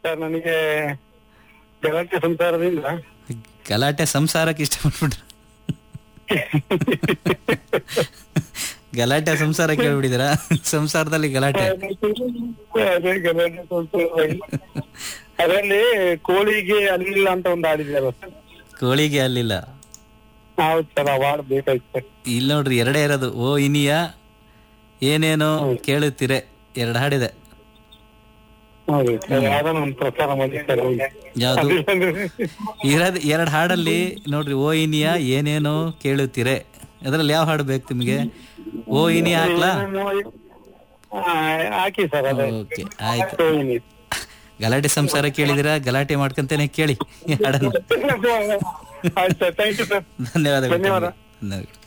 Sir ನನಗೆ ಗಲಾಟೆ ಸಂಸಾರದಿಂದ ಗಲಾಟೆ ಸಂಸಾರಕ್ಕೆ ಇಷ್ಟಪಟ್ಬಿಟ್ರು ಗಲಾಟೆ ಸಂಸಾರ ಕೇಳ್ಬಿಟ್ಟಿದ್ದೀರಾ ಸಂಸಾರದಲ್ಲಿ ಗಲಾಟೆ ಅದೇ ಗಲಾಟೆ ಸಂಸಾರ ಅದರಲ್ಲಿ ಕೋಳಿಗೆ ಅಲ್ಲಿಲ್ಲ ಅಂತ ಒಂದು ಹಾಡಿದ್ರಲ್ಲ ಸರ್ ಕೋಳಿಗೆ ಅಲ್ಲಿಲ್ಲ ಹೌದು ಸರ್ ಆ ಹಾಡು ಬೇಕಾಯ್ತು ಸರ್ ಇಲ್ಲಿ ನೋಡ್ರಿ ಎರಡೇ ಇರೋದು ಓ ಇನಿಯ ಏನೇನೋ ಕೇಳುತ್ತೀರೆ ಎರಡು ಹಾಡಿದೆ ಹೌದು ಸರ್ ಯಾವ್ದಾನ ಒಂದು ಪ್ರಸಾರ ಮಾಡಿ ಸರ್ ಯಾವುದು ಇರೋದ್ ಎರಡು ಹಾಡಲ್ಲಿ ನೋಡ್ರಿ ಓ ಇನಿಯ ಏನೇನೋ ಕೇಳುತ್ತೀರೆ ಅದ್ರಲ್ಲಿ ಯಾವ ಹಾಡು ಬೇಕು ನಿಮಗೆ ಓ ಇನಿ ಹಾಕ್ಲಾ ಹಾಕಿ ಸರ್ ಅದೇ ಓಕೆ ಆಯ್ತು ಸೋಯಿನಿ. ಗಲಾಟೆ ಸಂಸಾರ ಕೇಳಿದಿರಾ ಗಲಾಟೆ ಮಾಡ್ಕೊಂತೇನೆ ಕೇಳಿ ಈ ಹಾಡನ್ನು ಆಯ್ತು ಸರ್ ಥ್ಯಾಂಕ್ ಯು ಸರ್ ಧನ್ಯವಾದಗಳು ಧನ್ಯವಾದ. ಧನ್ಯವಾದಗಳು